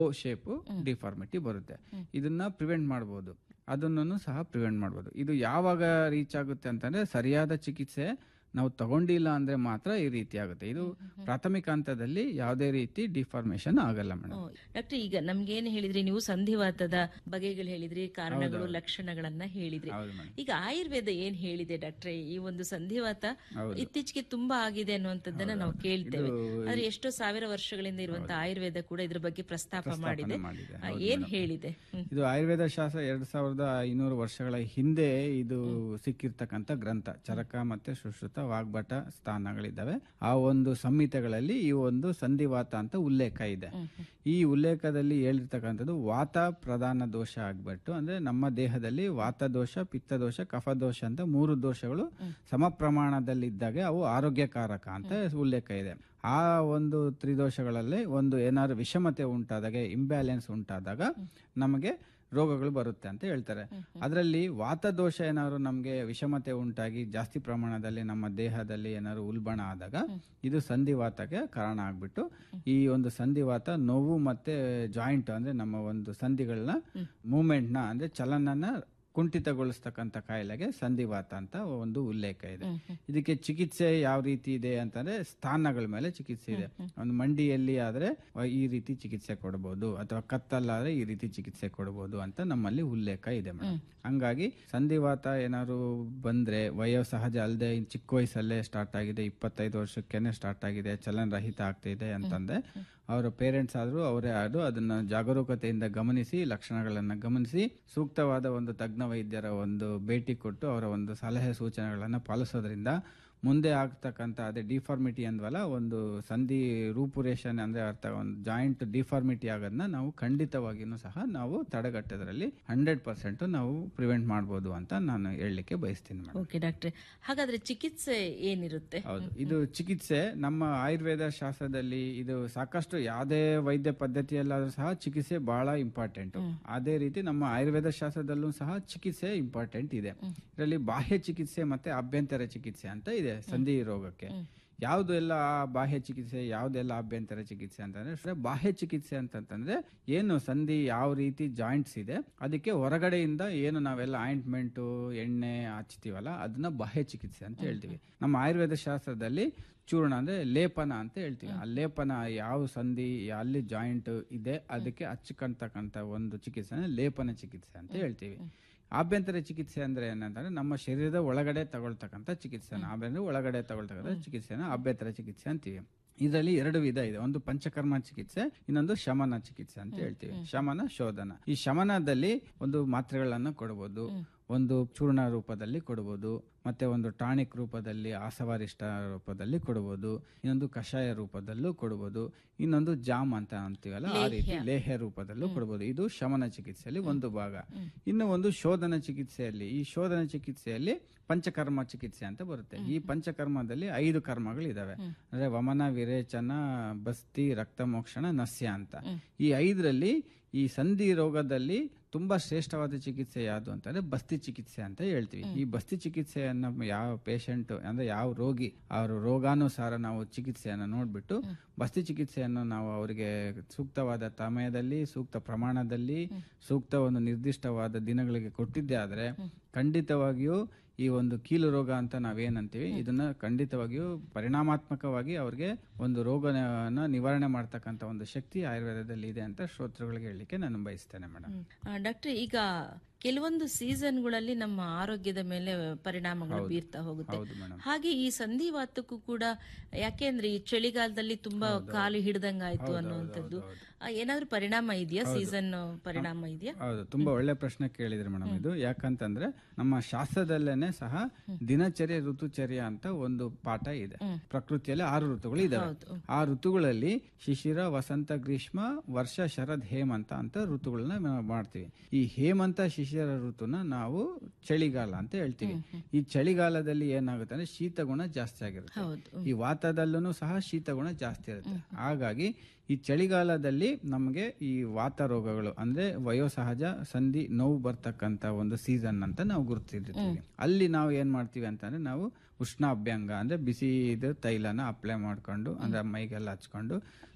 Shape deformity ಬರುತ್ತೆ ಇದನ್ನ prevent ಮಾಡಬಹುದು ಅದನ್ನು ಸಹ ಪ್ರಿವೆಂಟ್ ಮಾಡಬಹುದು ಇದು ಯಾವಾಗ ರೀಚ್ ಆಗುತ್ತೆ ಅಂತಂದ್ರೆ ಸರಿಯಾದ ಚಿಕಿತ್ಸೆ ನಾವು ತಗೊಂಡಿಲ್ಲ ಅಂದ್ರೆ ಮಾತ್ರ ಈ ರೀತಿ ಆಗುತ್ತೆ ಇದು ಪ್ರಾಥಮಿಕ ಹಂತದಲ್ಲಿ ಯಾವುದೇ ರೀತಿ ಡಿಫಾರ್ಮೇಶನ್ ಆಗಲ್ಲ ಮೇಡಮ್ ಡಾಕ್ಟರ್ ಈಗ ನಮ್ಗೆ ಏನ್ ಹೇಳಿದ್ರಿ ನೀವು ಸಂಧಿವಾತದ ಬಗೆಗಳು ಹೇಳಿದ್ರಿ ಕಾರಣಗಳು ಲಕ್ಷಣಗಳನ್ನ ಹೇಳಿದ್ರಿ ಹೌದು ಮೇಡಮ್ ಈಗ ಆಯುರ್ವೇದ ಏನ್ ಹೇಳಿದೆ ಡಾಕ್ಟ್ರೆ ಈ ಒಂದು ಸಂಧಿವಾತ ಇತ್ತೀಚೆಗೆ ತುಂಬಾ ಆಗಿದೆ ಅನ್ನುವಂಥದ್ದನ್ನ ನಾವು ಕೇಳ್ತೇವೆ ಆದ್ರೆ ಎಷ್ಟೋ ಸಾವಿರ ವರ್ಷಗಳಿಂದ ಇರುವಂತಹ ಆಯುರ್ವೇದ ಕೂಡ ಇದ್ರ ಬಗ್ಗೆ ಪ್ರಸ್ತಾಪ ಮಾಡಿದೆ ಮಾಡಿದೆ ಆ, ಏನ್ ಹೇಳಿದೆ ಹ್ಮ್. ಇದು ಆಯುರ್ವೇದ ಶಾಸ್ತ್ರ ಎರಡ್ ಸಾವಿರದ ಐನೂರು ವರ್ಷಗಳ ಹಿಂದೆ ಇದು ಸಿಕ್ಕಿರ್ತಕ್ಕಂಥ ಗ್ರಂಥ ಚರಕ ಮತ್ತೆ ಸುಶ್ರುತ ವಾಗ್ಭಟ ಸ್ಥಾನಗಳಿದ್ದಾವೆ ಆ ಒಂದು ಸಂಹಿತೆಗಳಲ್ಲಿ ಈ ಒಂದು ಸಂಧಿವಾತ ಅಂತ ಉಲ್ಲೇಖ ಇದೆ ಈ ಉಲ್ಲೇಖದಲ್ಲಿ ಹೇಳಿರ್ತಕ್ಕಂಥದ್ದು ವಾತ ಪ್ರಧಾನ ದೋಷ ಆಗ್ಬಿಟ್ಟು ಅಂದ್ರೆ ನಮ್ಮ ದೇಹದಲ್ಲಿ ವಾತ ದೋಷ ಪಿತ್ತ ದೋಷ ಕಫ ದೋಷ ಅಂತ ಮೂರು ದೋಷಗಳು ಸಮ ಪ್ರಮಾಣದಲ್ಲಿ ಇದ್ದಾಗ ಅವು ಆರೋಗ್ಯಕಾರಕ ಅಂತ ಉಲ್ಲೇಖ ಇದೆ ಆ ಒಂದು ತ್ರಿದೋಷಗಳಲ್ಲಿ ಒಂದು ಏನಾದ್ರು ವಿಷಮತೆ ಉಂಟಾದಾಗ ಇಂಬ್ಯಾಲೆನ್ಸ್ ಉಂಟಾದಾಗ ನಮಗೆ ರೋಗಗಳು ಬರುತ್ತೆ ಅಂತ ಹೇಳ್ತಾರೆ ಅದರಲ್ಲಿ ವಾತದೋಷ ಏನಾದ್ರು ನಮಗೆ ವಿಷಮತೆ ಉಂಟಾಗಿ ಜಾಸ್ತಿ ಪ್ರಮಾಣದಲ್ಲಿ ನಮ್ಮ ದೇಹದಲ್ಲಿ ಏನಾದ್ರು ಉಲ್ಬಣ ಆದಾಗ ಇದು ಸಂಧಿವಾತಕ್ಕೆ ಕಾರಣ ಆಗ್ಬಿಟ್ಟು ಈ ಒಂದು ಸಂಧಿವಾತ ನೋವು ಮತ್ತೆ ಜಾಯಿಂಟ್ ಅಂದ್ರೆ ನಮ್ಮ ಒಂದು ಸಂಧಿಗಳನ್ನ ಮೂವ್ಮೆಂಟ್ ನ ಅಂದ್ರೆ ಚಲನನ ಕುಂಠಿತಗೊಳಿಸ್ತಕ್ಕಂಥ ಕಾಯಿಲೆಗೆ ಸಂಧಿವಾತ ಅಂತ ಒಂದು ಉಲ್ಲೇಖ ಇದೆ ಇದಕ್ಕೆ ಚಿಕಿತ್ಸೆ ಯಾವ ರೀತಿ ಇದೆ ಅಂತಂದ್ರೆ ಸ್ಥಾನಗಳ ಮೇಲೆ ಚಿಕಿತ್ಸೆ ಇದೆ ಒಂದು ಮಂಡಿಯಲ್ಲಿ ಆದ್ರೆ ಈ ರೀತಿ ಚಿಕಿತ್ಸೆ ಕೊಡಬಹುದು ಅಥವಾ ಕತ್ತಲ್ಲಾದ್ರೆ ಈ ರೀತಿ ಚಿಕಿತ್ಸೆ ಕೊಡಬಹುದು ಅಂತ ನಮ್ಮಲ್ಲಿ ಉಲ್ಲೇಖ ಇದೆ ಮೇಡಮ್ ಹಂಗಾಗಿ ಸಂಧಿವಾತ ಏನಾದ್ರು ಬಂದ್ರೆ ವಯೋಸಹಜ ಅಲ್ಲದೆ ಚಿಕ್ಕ ವಯಸ್ಸಲ್ಲೇ ಸ್ಟಾರ್ಟ್ ಆಗಿದೆ ಇಪ್ಪತ್ತೈದು ವರ್ಷಕ್ಕೇನೆ ಸ್ಟಾರ್ಟ್ ಆಗಿದೆ ಚಲನರಹಿತ ಆಗ್ತಿದೆ ಅಂತಂದ್ರೆ ಅವರ ಪೇರೆಂಟ್ಸ್ ಆದ್ರೂ ಅವರೇ ಆದ್ರೂ ಅದನ್ನ ಜಾಗರೂಕತೆಯಿಂದ ಗಮನಿಸಿ ಲಕ್ಷಣಗಳನ್ನ ಗಮನಿಸಿ ಸೂಕ್ತವಾದ ಒಂದು ತಜ್ಞ ವೈದ್ಯರ ಒಂದು ಭೇಟಿ ಕೊಟ್ಟು ಅವರ ಒಂದು ಸಲಹೆ ಸೂಚನೆಗಳನ್ನ ಪಾಲಿಸೋದ್ರಿಂದ ಮುಂದೆ ಆಗ್ತಕ್ಕಂಥ ಅದೇ ಡಿಫಾರ್ಮಿಟಿ ಅಂದ್ವಲ್ಲ ಒಂದು ಸಂಧಿ ರೂಪುರೇಷಣೆ ಅಂದ್ರೆ ಅರ್ಥ ಒಂದು ಜಾಯಿಂಟ್ ಡಿಫಾರ್ಮಿಟಿ ಆಗೋದನ್ನ ನಾವು ಖಂಡಿತವಾಗಿಯೂ ಸಹ ನಾವು ತಡೆಗಟ್ಟೋದ್ರಲ್ಲಿ ಹಂಡ್ರೆಡ್ ಪರ್ಸೆಂಟ್ ನಾವು ಪ್ರಿವೆಂಟ್ ಮಾಡ್ಬೋದು ಅಂತ ನಾನು ಹೇಳಲಿಕ್ಕೆ ಬಯಸ್ತೀನಿ ಮೇಡಮ್ ಓಕೆ ಡಾಕ್ಟ್ರೆ ಹಾಗಾದ್ರೆ ಚಿಕಿತ್ಸೆ ಏನಿರುತ್ತೆ ಹೌದು ಇದು ಚಿಕಿತ್ಸೆ ನಮ್ಮ ಆಯುರ್ವೇದ ಶಾಸ್ತ್ರದಲ್ಲಿ ಇದು ಸಾಕಷ್ಟು ಯಾವುದೇ ವೈದ್ಯ ಪದ್ಧತಿಯಲ್ಲಾದ್ರೂ ಸಹ ಚಿಕಿತ್ಸೆ ಬಹಳ ಇಂಪಾರ್ಟೆಂಟ್ ಅದೇ ರೀತಿ ನಮ್ಮ ಆಯುರ್ವೇದ ಶಾಸ್ತ್ರದಲ್ಲೂ ಸಹ ಚಿಕಿತ್ಸೆ ಇಂಪಾರ್ಟೆಂಟ್ ಇದೆ ಇದರಲ್ಲಿ ಬಾಹ್ಯ ಚಿಕಿತ್ಸೆ ಮತ್ತೆ ಅಭ್ಯಂತರ ಚಿಕಿತ್ಸೆ ಅಂತ ಇದೆ ಸಂಧಿ ರೋಗಕ್ಕೆ ಯಾವ್ದು ಎಲ್ಲ ಬಾಹ್ಯ ಚಿಕಿತ್ಸೆ ಯಾವ್ದೆಲ್ಲ ಅಭ್ಯಂತರ ಚಿಕಿತ್ಸೆ ಅಂತಂದ್ರೆ ಬಾಹ್ಯ ಚಿಕಿತ್ಸೆ ಅಂತಂತಂದ್ರೆ ಏನು ಸಂಧಿ ಯಾವ ರೀತಿ ಜಾಯಿಂಟ್ಸ್ ಇದೆ ಅದಕ್ಕೆ ಹೊರಗಡೆಯಿಂದ ಏನು ನಾವೆಲ್ಲ ಆಯಿಂಟ್ಮೆಂಟು ಎಣ್ಣೆ ಹಚ್ತೀವಲ್ಲ ಅದನ್ನ ಬಾಹ್ಯ ಚಿಕಿತ್ಸೆ ಅಂತ ಹೇಳ್ತೀವಿ ನಮ್ಮ ಆಯುರ್ವೇದ ಶಾಸ್ತ್ರದಲ್ಲಿ ಚೂರ್ಣ ಅಂದ್ರೆ ಲೇಪನ ಅಂತ ಹೇಳ್ತೀವಿ ಆ ಲೇಪನ ಯಾವ ಸಂಧಿ ಅಲ್ಲಿ ಜಾಯಿಂಟ್ ಇದೆ ಅದಕ್ಕೆ ಹಚ್ಕೊಂತಕ್ಕಂತ ಒಂದು ಚಿಕಿತ್ಸೆ ಲೇಪನ ಚಿಕಿತ್ಸೆ ಅಂತ ಹೇಳ್ತೀವಿ ಆಭ್ಯಂತರ ಚಿಕಿತ್ಸೆ ಅಂದ್ರೆ ಏನಂತಂದ್ರೆ ನಮ್ಮ ಶರೀರದ ಒಳಗಡೆ ತಗೊಳ್ತಕ್ಕಂಥ ಚಿಕಿತ್ಸೆನ ಆಭ್ಯಂತರ ಒಳಗಡೆ ತಗೊಳ್ತಕ್ಕಂಥ ಚಿಕಿತ್ಸೆನ ಆಭ್ಯಂತರ ಚಿಕಿತ್ಸೆ ಅಂತೀವಿ ಇದರಲ್ಲಿ ಎರಡು ವಿಧ ಇದೆ ಒಂದು ಪಂಚಕರ್ಮ ಚಿಕಿತ್ಸೆ ಇನ್ನೊಂದು ಶಮನ ಚಿಕಿತ್ಸೆ ಅಂತ ಹೇಳ್ತೀವಿ ಶಮನ ಶೋಧನ ಈ ಶಮನದಲ್ಲಿ ಒಂದು ಮಾತ್ರೆಗಳನ್ನ ಕೊಡಬಹುದು ಒಂದು ಚೂರ್ಣ ರೂಪದಲ್ಲಿ ಕೊಡಬಹುದು ಮತ್ತೆ ಒಂದು ಟಾನಿಕ್ ರೂಪದಲ್ಲಿ ಆಸವಾರಿಷ್ಟ ರೂಪದಲ್ಲಿ ಕೊಡಬಹುದು ಇನ್ನೊಂದು ಕಷಾಯ ರೂಪದಲ್ಲೂ ಕೊಡಬಹುದು ಇನ್ನೊಂದು ಜಾಮ್ ಅಂತ ಅಂತೀವಲ್ಲ ಆ ರೀತಿ ಲೇಹ್ಯ ರೂಪದಲ್ಲೂ ಕೊಡಬಹುದು ಇದು ಶಮನ ಚಿಕಿತ್ಸೆಯಲ್ಲಿ ಒಂದು ಭಾಗ ಇನ್ನು ಒಂದು ಶೋಧನ ಚಿಕಿತ್ಸೆಯಲ್ಲಿ ಈ ಶೋಧನ ಚಿಕಿತ್ಸೆಯಲ್ಲಿ ಪಂಚಕರ್ಮ ಚಿಕಿತ್ಸೆ ಅಂತ ಬರುತ್ತೆ ಈ ಪಂಚಕರ್ಮದಲ್ಲಿ ಐದು ಕರ್ಮಗಳಿದಾವೆ ಅಂದ್ರೆ ವಮನ ವಿರೇಚನ ಬಸ್ತಿ ರಕ್ತ ಮೋಕ್ಷಣ ನಸ್ಯ ಅಂತ ಈ ಐದರಲ್ಲಿ ಈ ಸಂಧಿ ರೋಗದಲ್ಲಿ ತುಂಬಾ ಶ್ರೇಷ್ಠವಾದ ಚಿಕಿತ್ಸೆ ಯಾವುದು ಅಂತಂದ್ರೆ ಬಸ್ತಿ ಚಿಕಿತ್ಸೆ ಅಂತ ಹೇಳ್ತೀವಿ ಈ ಬಸ್ತಿ ಚಿಕಿತ್ಸೆಯನ್ನ ಯಾವ ಪೇಷಂಟ್ ಅಂದ್ರೆ ಯಾವ ರೋಗಿ ಅವರ ರೋಗಾನುಸಾರ ನಾವು ಚಿಕಿತ್ಸೆಯನ್ನ ನೋಡ್ಬಿಟ್ಟು ಬಸ್ತಿ ಚಿಕಿತ್ಸೆಯನ್ನು ನಾವು ಅವರಿಗೆ ಸೂಕ್ತವಾದ ಸಮಯದಲ್ಲಿ ಸೂಕ್ತ ಪ್ರಮಾಣದಲ್ಲಿ ಸೂಕ್ತ ಒಂದು ನಿರ್ದಿಷ್ಟವಾದ ದಿನಗಳಿಗೆ ಕೊಟ್ಟಿದ್ದೆ ಆದ್ರೆ ಖಂಡಿತವಾಗಿಯೂ ಈ ಒಂದು ಕೀಲು ರೋಗ ಅಂತ ನಾವೇನಂತೀವಿ ಇದನ್ನ ಖಂಡಿತವಾಗಿಯೂ ಪರಿಣಾಮಾತ್ಮಕವಾಗಿ ಅವ್ರಿಗೆ ಒಂದು ರೋಗನ ನಿವಾರಣೆ ಮಾಡ್ತಕ್ಕಂಥ ಒಂದು ಶಕ್ತಿ ಆಯುರ್ವೇದದಲ್ಲಿ ಇದೆ ಅಂತ ಶ್ರೋತೃಗಳಿಗೆ ಹೇಳಲಿಕ್ಕೆ ನಾನು ಬಯಸ್ತೇನೆ ಮೇಡಮ್ ಡಾಕ್ಟರ್ ಈಗ ಕೆಲವೊಂದು ಸೀಸನ್ಗಳಲ್ಲಿ ನಮ್ಮ ಆರೋಗ್ಯದ ಮೇಲೆ ಪರಿಣಾಮಗಳು ಬೀರ್ತಾ ಹೋಗುತ್ತೆ ಹೌದು ಮೇಡಮ್ ಹಾಗೆ ಈ ಸಂಧಿವಾತಕ್ಕೂ ಕೂಡ ಯಾಕೆಂದ್ರೆ ಈ ಚಳಿಗಾಲದಲ್ಲಿ ತುಂಬಾ ಕಾಲು ಹಿಡ್ದಂಗಾಯ್ತು ಅನ್ನುವಂಥದ್ದು ಆ, ಏನಾದ್ರೂ ಪರಿಣಾಮ ಇದೆಯಾ ಸೀಸನ್ ಪರಿಣಾಮ ಇದೆಯಾ ಹೌದು ತುಂಬಾ ಒಳ್ಳೆ ಪ್ರಶ್ನೆ ಕೇಳಿದ್ರಿ ಮೇಡಮ್ ಇದು ಯಾಕಂತಂದ್ರೆ ನಮ್ಮ ಶಾಸ್ತ್ರದಲ್ಲೇನೆ ಸಹ ದಿನಚರ್ಯ ಋತುಚರ್ಯ ಅಂತ ಒಂದು ಪಾಠ ಇದೆ ಪ್ರಕೃತಿಯಲ್ಲಿ ಆರು ಋತುಗಳು ಇದಾವೆ ಆ ಋತುಗಳಲ್ಲಿ ಶಿಶಿರ ವಸಂತ ಗ್ರೀಷ್ಮ ವರ್ಷ ಶರದ್ ಹೇಮಂತ ಅಂತ ಋತುಗಳನ್ನ ನಾವು ಮಾಡ್ತೀವಿ ಈ ಹೇಮಂತ ಶಿಶಿರ ಋತುನ ನಾವು ಚಳಿಗಾಲ ಅಂತ ಹೇಳ್ತೀವಿ ಈ ಚಳಿಗಾಲದಲ್ಲಿ ಏನಾಗುತ್ತೆ ಅಂದ್ರೆ ಶೀತಗುಣ ಜಾಸ್ತಿ ಆಗಿರುತ್ತೆ ಹೌದು ಈ ವಾತದಲ್ಲೂ ಸಹ ಶೀತಗುಣ ಜಾಸ್ತಿ ಇರುತ್ತೆ ಹಾಗಾಗಿ ಈ ಚಳಿಗಾಲದಲ್ಲಿ ನಮಗೆ ಈ ವಾತ ರೋಗಗಳು ಅಂದ್ರೆ ವಯೋಸಹಜ ಸಂಧಿ ನೋವು ಬರ್ತಕ್ಕಂತ ಒಂದು ಸೀಸನ್ ಅಂತ ನಾವು ಗುರುತಿರ್ತೀವಿ ಅಲ್ಲಿ ನಾವು ಏನ್ ಮಾಡ್ತೀವಿ ಅಂತಂದ್ರೆ ನಾವು ಉಷ್ಣ ಅಭ್ಯಂಗ ಅಂದ್ರೆ ಬಿಸಿ ಇದು ತೈಲನ ಅಪ್ಲೈ ಮಾಡ್ಕೊಂಡು ಅಂದ್ರೆ ಮೈಗೆಲ್ಲ ಹಚ್ಕೊಂಡು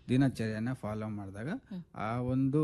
ದಿನಚರ್ಯನ ಫಾಲೋ ಮಾಡಿದಾಗ ಆ ಒಂದು